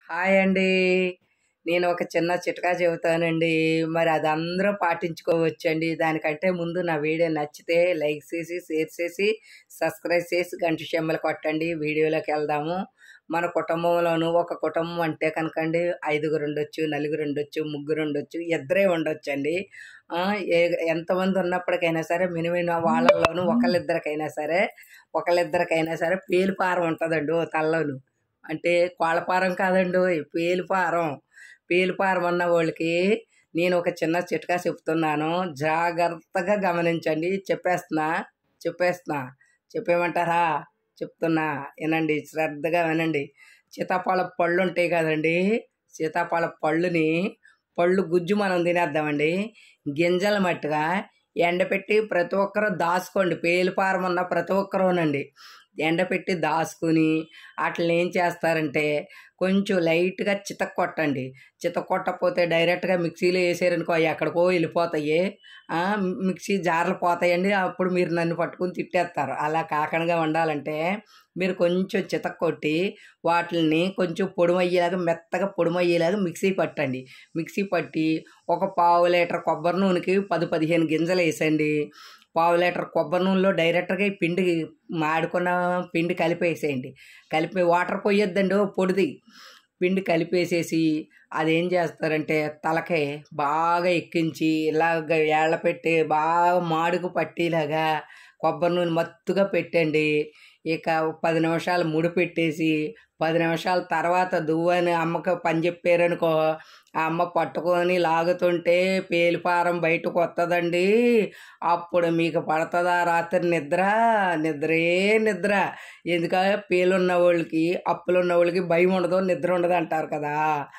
hi అండి నేను ఒక చిన్న చిట్కా చెబుతానండి మరి అది అందరూ పాటించుకోవచ్చండి దానికంటే ముందు నా వీడియో నచ్చితే లైక్ చేసి షేర్ చేసి సబ్స్క్రైబ్ చేసి గంట చెమ్మలు కొట్టండి వీడియోలోకి వెళ్దాము మన కుటుంబంలోనూ ఒక కుటుంబం అంటే కనుకండి ఐదుగురు ఉండొచ్చు నలుగురు ఉండొచ్చు ముగ్గురు ఉండొచ్చు ఇద్దరే ఉండొచ్చు అండి ఏ ఎంతమంది ఉన్నప్పటికైనా సరే మినిమం వాళ్ళలోనూ ఒకళ్ళిద్దరికైనా సరే ఒకళ్ళిద్దరికైనా సరే పేలుపారం ఉంటుందండి ఓ తల్లోను అంటే కోళ్ళపారం కాదండి పేలుపారం పేలుపారం ఉన్న వాళ్ళకి నేను ఒక చిన్న చిట్కా చెప్తున్నాను జాగ్రత్తగా గమనించండి చెప్పేస్తున్నా చెప్పేస్తున్నా చెప్పేమంటారా చెప్తున్నా వినండి శ్రద్ధగా వినండి సీతాఫల పళ్ళు ఉంటాయి కదండి సీతాఫల పళ్ళుని పళ్ళు గుజ్జు మనం తినేద్దామండి గింజల మట్టుగా ఎండపెట్టి ప్రతి ఒక్కరూ దాచుకోండి పేలుపారం ఉన్న ప్రతి ఒక్కరూనండి ఎండపెట్టి దాచుకుని వాటిని ఏం చేస్తారంటే కొంచెం లైట్గా చితక కొట్టండి చితక కొట్టకపోతే డైరెక్ట్గా మిక్సీలో వేసారనుకో అవి ఎక్కడికో వెళ్ళిపోతాయి ఆ, మిక్సీ జార్లు పోతాయండి అప్పుడు మీరు నన్ను పట్టుకుని తిట్టేస్తారు అలా కాకుండా ఉండాలంటే మీరు కొంచెం చితక కొట్టి వాటిని కొంచెం పొడిమయ్యేలాగా మెత్తగా పొడిమయ్యేలాగా మిక్సీ పట్టండి మిక్సీ పట్టి ఒక పావు లీటర్ కొబ్బరి నూనెకి పది పదిహేను గింజలు వేసండి పావు లీటర్ కొబ్బరి నూనెలో డైరెక్ట్గా ఈ పిండి మాడుకున్న పిండి కలిపేసేయండి కలిపి వాటర్ పోయొద్దండి ఓ పొడిది పిండి కలిపేసేసి అదేం చేస్తారంటే తలకి బాగా ఎక్కించి ఇలాగ ఏళ్ళ పెట్టి బాగా మాడుకు పట్టేలాగా కొబ్బరి నూనె మత్తుగా పెట్టండి ఇక పది నిమిషాలు ముడి పెట్టేసి పది నిమిషాల తర్వాత దువ్వని అమ్మకు పని చెప్పారనుకో ఆ అమ్మ పట్టుకొని లాగుతుంటే పేలిపారం బయటకు వస్తుందండి అప్పుడు మీకు పడుతుందా రాత్రి నిద్ర నిద్రే నిద్ర ఎందుక పేలున్న వాళ్ళకి అప్పులున్న వాళ్ళకి భయం ఉండదు నిద్ర ఉండదు అంటారు కదా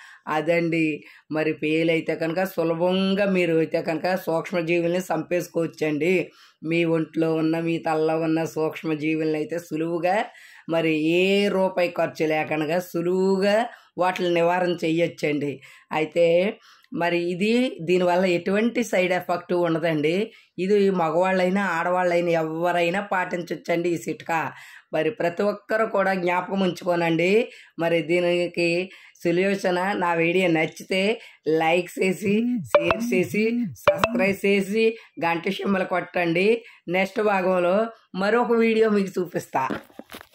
అదండి మరి పేలైతే కనుక సులభంగా మీరు అయితే కనుక సూక్ష్మజీవుల్ని చంపేసుకోవచ్చండి మీ ఒంట్లో ఉన్న మీ తలలో ఉన్న సూక్ష్మజీవుల్ని అయితే సులువుగా మరి ఏ రూపాయి ఖర్చు లేకుండా సులువుగా వాటిని నివారణ చెయ్యొచ్చండి అయితే మరి ఇది దీనివల్ల ఎటువంటి సైడ్ ఎఫెక్ట్ ఉండదండి ఇది మగవాళ్ళైనా ఆడవాళ్ళైనా ఎవరైనా పాటించవచ్చండి ఈ చిట్కా మరి ప్రతి ఒక్కరు కూడా జ్ఞాపకం ఉంచుకోనండి మరి దీనికి సొల్యూషన్ నా వీడియో నచ్చితే లైక్ చేసి షేర్ చేసి సబ్స్క్రైబ్ చేసి గంట సిమ్మలు కొట్టండి నెక్స్ట్ భాగంలో మరొక వీడియో మీకు చూపిస్తా